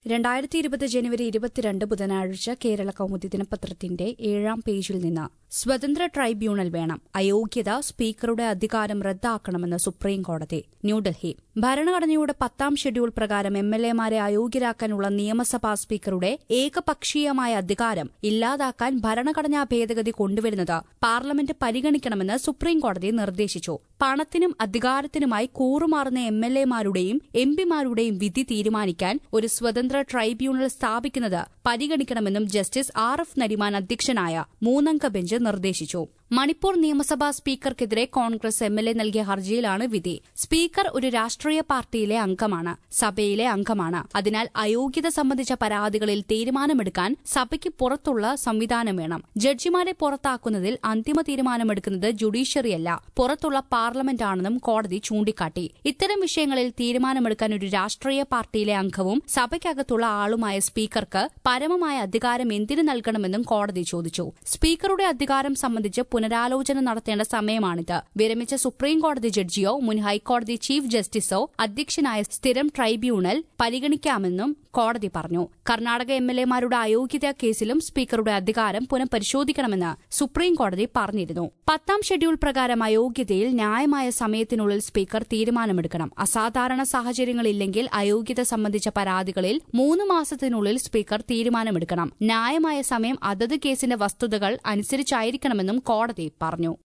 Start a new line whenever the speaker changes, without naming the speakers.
രണ്ടായിരത്തി ഇരുപത് ജനുവരി ഇരുപത്തിരണ്ട് ബുധനാഴ്ച കേരള കൗമുദി ദിനപത്രത്തിന്റെ ഏഴാം പേജിൽ നിന്ന് സ്വതന്ത്ര ട്രൈബ്യൂണൽ വേണം അയോഗ്യത സ്പീക്കറുടെ അധികാരം റദ്ദാക്കണമെന്ന് സുപ്രീം കോടതി ന്യൂഡൽഹി ഭരണഘടനയുടെ പത്താം ഷെഡ്യൂൾ പ്രകാരം എം എൽ എമാരെ അയോഗ്യരാക്കാനുള്ള നിയമസഭാ സ്പീക്കറുടെ ഏകപക്ഷീയമായ അധികാരം ഇല്ലാതാക്കാൻ ഭരണഘടനാ ഭേദഗതി കൊണ്ടുവരുന്നത് പാർലമെന്റ് പരിഗണിക്കണമെന്ന് സുപ്രീം കോടതി നിർദ്ദേശിച്ചു പണത്തിനും അധികാരത്തിനുമായി കൂറുമാറുന്ന എം എൽ എമാരുടെയും എം പിമാരുടെയും വിധി തീരുമാനിക്കാൻ ഒരു സ്വതന്ത്ര ട്രൈബ്യൂണൽ സ്ഥാപിക്കുന്നത് പരിഗണിക്കണമെന്നും ജസ്റ്റിസ് ആർ എഫ് നരിമാൻ അധ്യക്ഷനായ മൂന്നംഗ ബെഞ്ച് നിർദ്ദേശിച്ചു മണിപ്പൂർ നിയമസഭാ സ്പീക്കർക്കെതിരെ കോൺഗ്രസ് എം എൽ എ നൽകിയ ഹർജിയിലാണ് വിധി സ്പീക്കർ ഒരു രാഷ്ട്രീയ പാർട്ടിയിലെ അംഗമാണ് സഭയിലെ അംഗമാണ് അതിനാൽ അയോഗ്യത സംബന്ധിച്ച പരാതികളിൽ തീരുമാനമെടുക്കാൻ സഭയ്ക്ക് പുറത്തുള്ള സംവിധാനം വേണം ജഡ്ജിമാരെ പുറത്താക്കുന്നതിൽ അന്തിമ തീരുമാനമെടുക്കുന്നത് ജുഡീഷ്യറിയല്ല പുറത്തുള്ള പാർലമെന്റാണെന്നും കോടതി ചൂണ്ടിക്കാട്ടി ഇത്തരം വിഷയങ്ങളിൽ തീരുമാനമെടുക്കാൻ ഒരു രാഷ്ട്രീയ പാർട്ടിയിലെ അംഗവും സഭയ്ക്കകത്തുള്ള ആളുമായ സ്പീക്കർക്ക് പരമമായ അധികാരം എന്തിനു നൽകണമെന്നും കോടതി ചോദിച്ചു സ്പീക്കറുടെ അധികാരം സംബന്ധിച്ച് പുനരാലോചന നടത്തേണ്ട സമയമാണിത് വിരമിച്ച സുപ്രീം കോടതി ജഡ്ജിയോ മുൻ ഹൈക്കോടതി ചീഫ് ജസ്റ്റിസോ അധ്യക്ഷനായ സ്ഥിരം ട്രൈബ്യൂണൽ പരിഗണിക്കാമെന്നും കോടതി പറഞ്ഞു കർണാടക എം എൽ എമാരുടെ അയോഗ്യതാ കേസിലും സ്പീക്കറുടെ അധികാരം പുനഃപരിശോധിക്കണമെന്ന് സുപ്രീം കോടതി പറഞ്ഞിരുന്നു പത്താം ഷെഡ്യൂൾ പ്രകാരം അയോഗ്യതയിൽ ന്യായമായ സമയത്തിനുള്ളിൽ സ്പീക്കർ തീരുമാനമെടുക്കണം അസാധാരണ സാഹചര്യങ്ങളില്ലെങ്കിൽ അയോഗ്യത സംബന്ധിച്ച പരാതികളിൽ മൂന്ന് മാസത്തിനുള്ളിൽ സ്പീക്കർ തീരുമാനമെടുക്കണം ന്യായമായ സമയം അതത് കേസിന്റെ വസ്തുതകൾ അനുസരിച്ചായിരിക്കണമെന്നും കോടതി പറഞ്ഞു